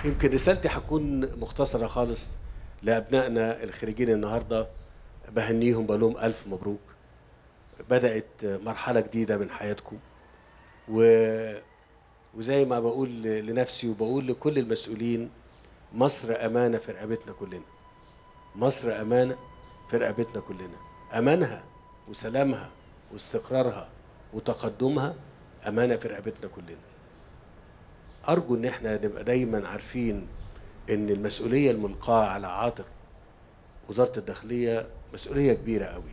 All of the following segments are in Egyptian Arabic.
يمكن رسالتي هتكون مختصرة خالص لأبنائنا الخريجين النهاردة بهنيهم بقول لهم ألف مبروك بدأت مرحلة جديدة من حياتكم و... وزي ما بقول لنفسي وبقول لكل المسؤولين مصر أمانة في رقبتنا كلنا مصر أمانة في رقبتنا كلنا أمانها وسلامها واستقرارها وتقدمها أمانة في رقبتنا كلنا أرجو إن احنا نبقى دايما عارفين إن المسؤولية الملقاة على عاتق وزارة الداخلية مسؤولية كبيرة قوي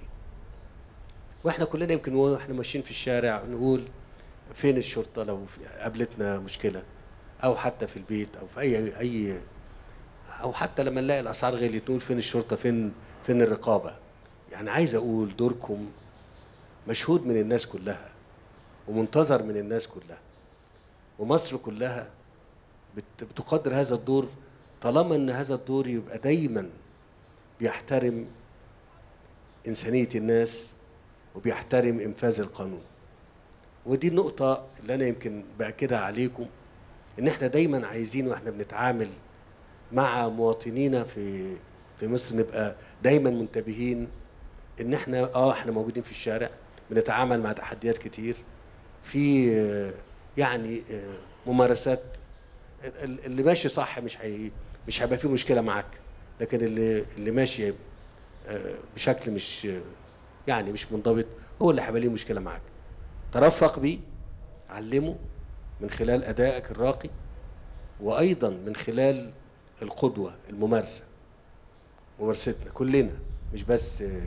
واحنا كلنا يمكن واحنا ماشيين في الشارع نقول فين الشرطة لو في- قابلتنا مشكلة أو حتى في البيت أو في أي أي أو حتى لما نلاقي الأسعار غليت نقول فين الشرطة فين فين الرقابة يعني عايز أقول دوركم مشهود من الناس كلها ومنتظر من الناس كلها ومصر كلها بت- بتقدر هذا الدور طالما ان هذا الدور يبقى دايما بيحترم انسانيه الناس وبيحترم انفاذ القانون ودي النقطه اللي انا يمكن باكدها عليكم ان احنا دايما عايزين واحنا بنتعامل مع مواطنينا في في مصر نبقى دايما منتبهين ان احنا اه احنا موجودين في الشارع بنتعامل مع تحديات كتير في آه، يعني آه، ممارسات ال- اللي ماشي صح مش هي مش هيبقى فيه مشكله معاك لكن اللي اللي ماشي آه، بشكل مش آه، يعني مش منضبط هو اللي هيبقى ليه مشكله معاك ترفق بيه علمه من خلال ادائك الراقي وايضا من خلال القدوه الممارسه ممارستنا كلنا مش بس آه،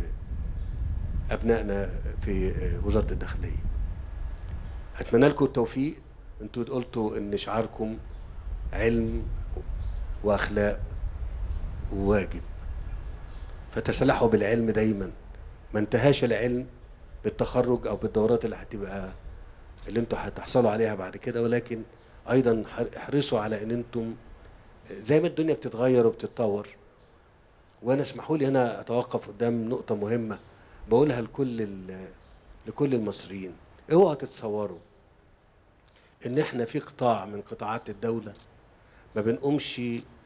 ابنائنا في آه، وزاره الداخليه اتمنى لكم التوفيق انتوا قلتوا ان شعاركم علم واخلاق وواجب فتسلحوا بالعلم دايما ما انتهاش العلم بالتخرج او بالدورات اللي هتبقى اللي انتوا هتحصلوا عليها بعد كده ولكن ايضا ح- احرصوا على ان انتم زي ما الدنيا بتتغير وبتتطور وانا اسمحوا لي هنا اتوقف قدام نقطه مهمه بقولها لكل ال- لكل المصريين اوعوا تتصوروا ان احنا في قطاع من قطاعات الدوله ما بنقومش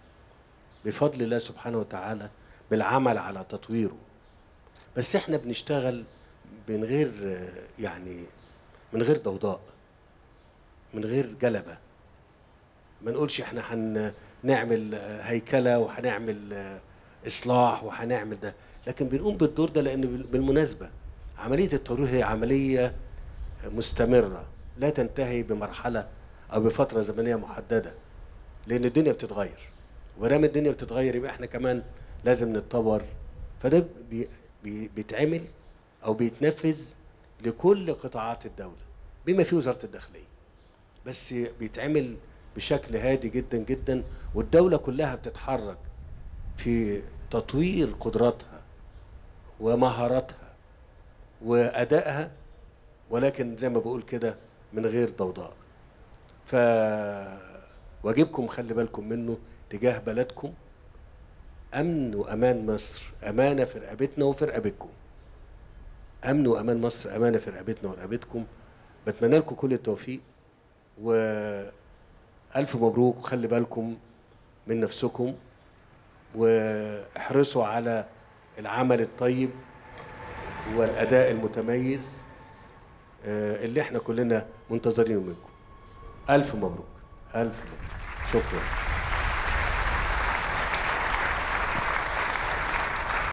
بفضل الله سبحانه وتعالى بالعمل على تطويره بس احنا بنشتغل من غير آه، يعني من غير ضوضاء من غير جلبه ما نقولش احنا هنعمل آه، هيكله وهنعمل آه، اصلاح وهنعمل ده لكن بنقوم بالدور ده لان بال- بالمناسبه عمليه التطوير هي عمليه مستمره لا تنتهي بمرحله او بفتره زمنيه محدده لان الدنيا بتتغير وما دام الدنيا بتتغير يبقى احنا كمان لازم نتطور فده بي بي بيتعمل او بيتنفذ لكل قطاعات الدوله بما فيه وزاره الداخليه بس بيتعمل بشكل هادي جدا جدا والدوله كلها بتتحرك في تطوير قدراتها ومهاراتها وادائها ولكن زي ما بقول كده من غير ضوضاء ف واجبكم خلي بالكم منه تجاه بلدكم امن وامان مصر امانه في رقبتنا وفي رقبتكم امن وامان مصر امانه في رقبتنا ورقبتكم بتمنى لكم كل التوفيق والف مبروك وخلي بالكم من نفسكم واحرصوا على العمل الطيب والاداء المتميز آه، اللي احنا كلنا منتظرينه منكم الف مبروك الف مبروك شكرا